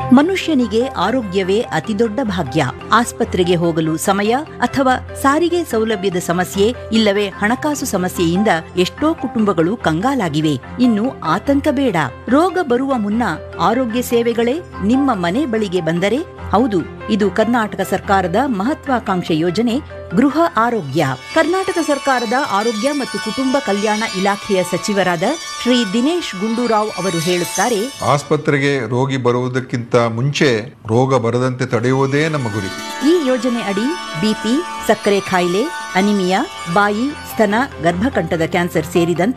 ಮನುಷ್ಯನಿಗೆ ಆರೋಗ್ಯವೇ ಅತಿದೊಡ್ಡ ಭಾಗ್ಯ ಆಸ್ಪತ್ರೆಗೆ ಹೋಗಲು ಸಮಯ ಅಥವಾ ಸಾರಿಗೆ ಸೌಲಭ್ಯದ ಸಮಸ್ಯೆ ಇಲ್ಲವೇ ಹಣಕಾಸು ಸಮಸ್ಯೆಯಿಂದ ಎಷ್ಟೋ ಕುಟುಂಬಗಳು ಕಂಗಾಲಾಗಿವೆ ಇನ್ನು ಆತಂಕ ಬೇಡ ರೋಗ ಬರುವ ಮುನ್ನ ಆರೋಗ್ಯ ಸೇವೆಗಳೇ ನಿಮ್ಮ ಮನೆ ಬಳಿಗೆ ಬಂದರೆ ಹೌದು ಇದು ಕರ್ನಾಟಕ ಸರ್ಕಾರದ ಮಹತ್ವಾಕಾಂಕ್ಷೆ ಯೋಜನೆ ಗೃಹ ಆರೋಗ್ಯ ಕರ್ನಾಟಕ ಸರ್ಕಾರದ ಆರೋಗ್ಯ ಮತ್ತು ಕುಟುಂಬ ಕಲ್ಯಾಣ ಇಲಾಖೆಯ ಸಚಿವರಾದ ಶ್ರೀ ದಿನೇಶ್ ಗುಂಡೂರಾವ್ ಅವರು ಹೇಳುತ್ತಾರೆ ಆಸ್ಪತ್ರೆಗೆ ರೋಗಿ ಬರುವುದಕ್ಕಿಂತ ಮುಂಚೆ ರೋಗ ಬರದಂತೆ ತಡೆಯುವುದೇ ನಮ್ಮ ಗುರಿ ಈ ಯೋಜನೆ ಅಡಿ ಬಿಪಿ ಸಕ್ಕರೆ ಕಾಯಿಲೆ ಅನಿಮಿಯಾ ಬಾಯಿ ಸ್ತನ ಗರ್ಭಕಂಠದ ಕ್ಯಾನ್ಸರ್ ಸೇರಿದಂತೆ